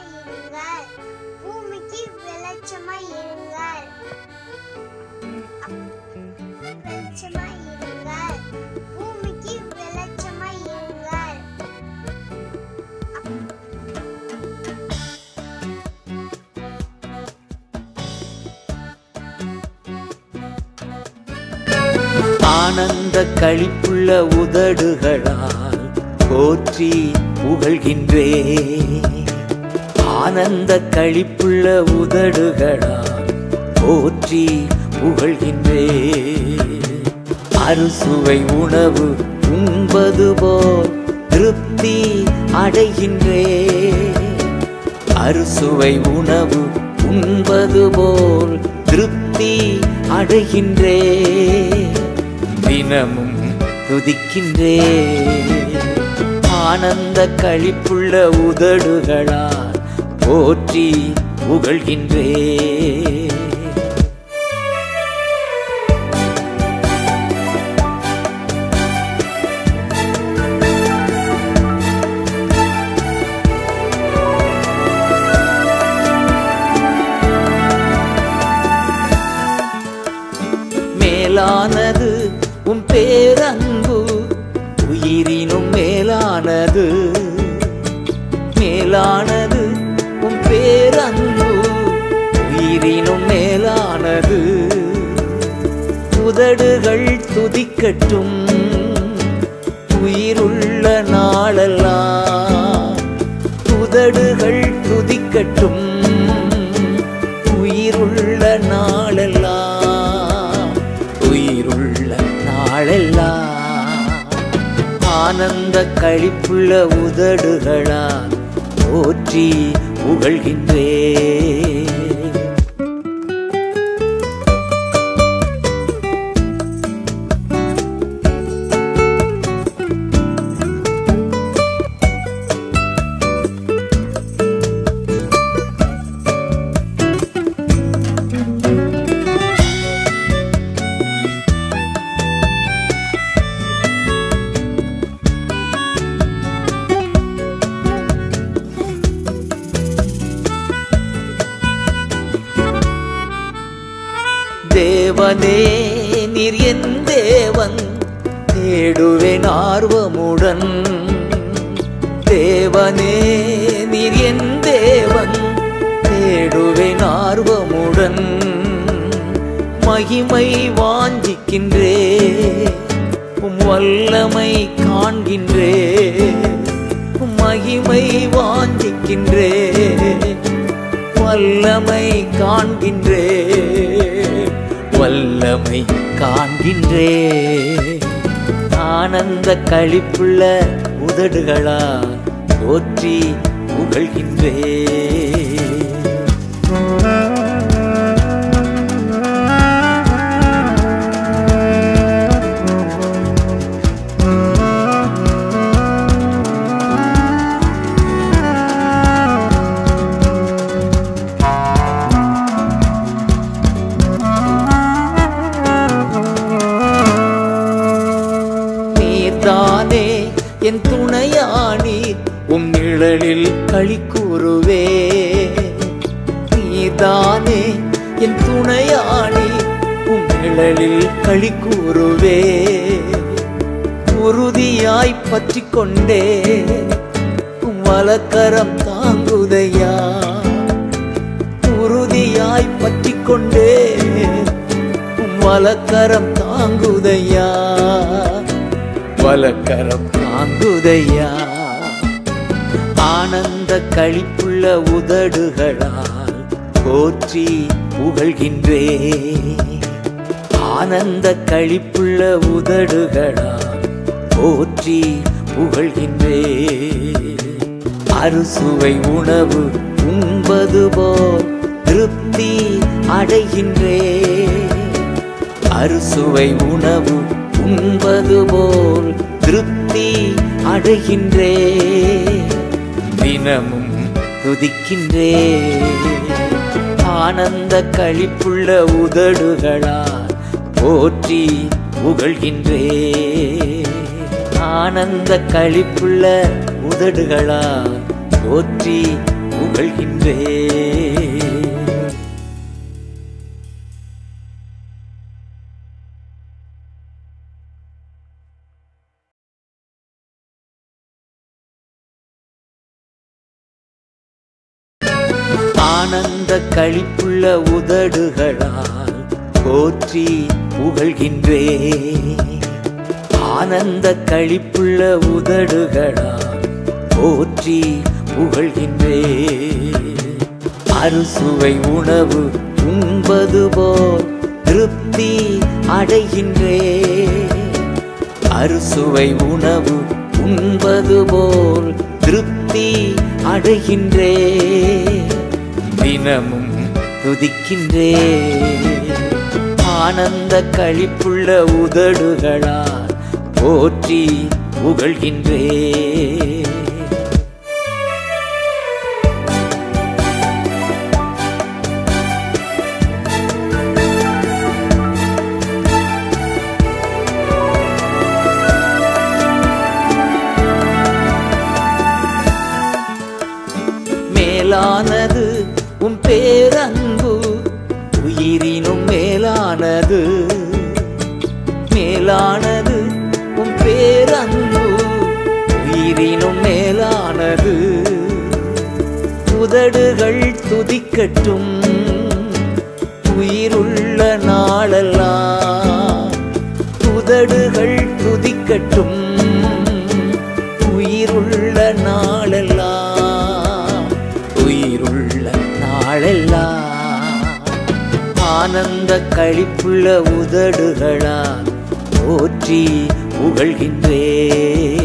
இருங்கள் பூமிக்கு வெளிச்சமாய் இருங்கள் வெளிச்சமாய் இருங்கள் பூமிக்கு வெளிச்சமாய் இருங்கள் ஆனந்த களிப்புள்ள உதடுகளால் போற்றி புகழ்கின்றே ஆனந்த களிப்புள்ள உதடுகளால் போற்றி புகழ்கின்றே அறுசுவை உணவு உண்பது போல் திருப்தி அடைகின்றே அறுசுவை உணவு உண்பது போல் திருப்தி அடைகின்றே தினமும் துதிக்கின்றே ஆனந்த களிப்புள்ள உதடுகளால் போற்றி புகழ்கின்றே மேலானது உம் பேரன்பு உயிரினும் மேலானது மேலானது உம் பேரன்பு உயிரினும் மேலானது உதடுகள் துதிக்கட்டும் உயிருள்ள நாளெல்லாம் உதடுகள் துதிக்கட்டும் உயிருள்ள நாளெல்லாம் உயிருள்ள நாளெல்லாம் ஆனந்த களிப்புள்ள உதடுகளா போற்றி புகழ்கின்றே தேவனே நீர் என் தேவன் தேடுவேன் ஆர்வமுடன் தேவனே நீர் என் தேவன் தேடுவேன் ஆர்வமுடன் மகிமை வாஞ்சிக்கின்றே உம் வல்லமை காண்கின்றே உம் மகிமை வாஞ்சிக்கின்றே வல்லமை காண்கின்றே வல்லமை காண்கின்றே ஆனந்த களிப்புள்ள உதடுகளா போற்றி புகழ்கின்றே நீர்தானே என் துணையானி உம் நிழலில் களி கூறுவே நீதானே என் துணையானி உம் நிழலில் களி கூறுவே உறுதியாய் பற்றி கொண்டே உம் வலக்கரம் தாங்குதையா உறுதியாய் பற்றி கொண்டே உம் வலக்கரம் தாங்குதையா வலக்கரம் தாங்குதையா ஆனந்த களிப்புள்ள உதடுகளால் போற்றி புகழ்கின்றே ஆனந்த களிப்புள்ள உதடுகளால் போற்றி புகழ்கின்றே அறுசுவை உணவு உண்பது போல் திருப்தி அடைகின்றே அறுசுவை உணவு உண்பது போல் திருப்தி அடைகின்றே தினமும் துதிக்கின்றே ஆனந்த களிப்புள்ள உதடுகளால் போற்றி புகழ்கின்றே ஆனந்த களிப்புள்ள உதடுகளால் போற்றி புகழ்கின்றே ஆனந்த களிப்புள்ள உதடுகளால் போற்றி புகழ்கின்றே ஆனந்த களிப்புள்ள உதடுகளால் போற்றி புகழ்கின்றே அறுசுவை உணவு உண்பது போல் திருப்தி அடைகின்றே அறுசுவை உணவு உண்பது போல் திருப்தி அடைகின்றே தினமும் துதிக்கின்றே ஆனந்த களிப்புள்ள உதடுகளால் போற்றி புகழ்கின்றே மேலானது உம் பேரன்பு உயிரினும் மேலானது மேலானது உம் பேரன்பு உயிரினும் மேலானது உதடுகள் துதிக்கட்டும் உயிருள்ள நாளெல்லாம் உதடுகள் துதிக்கட்டும் உயிருள்ள நாளெல்லாம் உயிருள்ள நாளெல்லாம் ஆனந்த களிப்புள்ள உதடுகளா போற்றி புகழ்கின்றே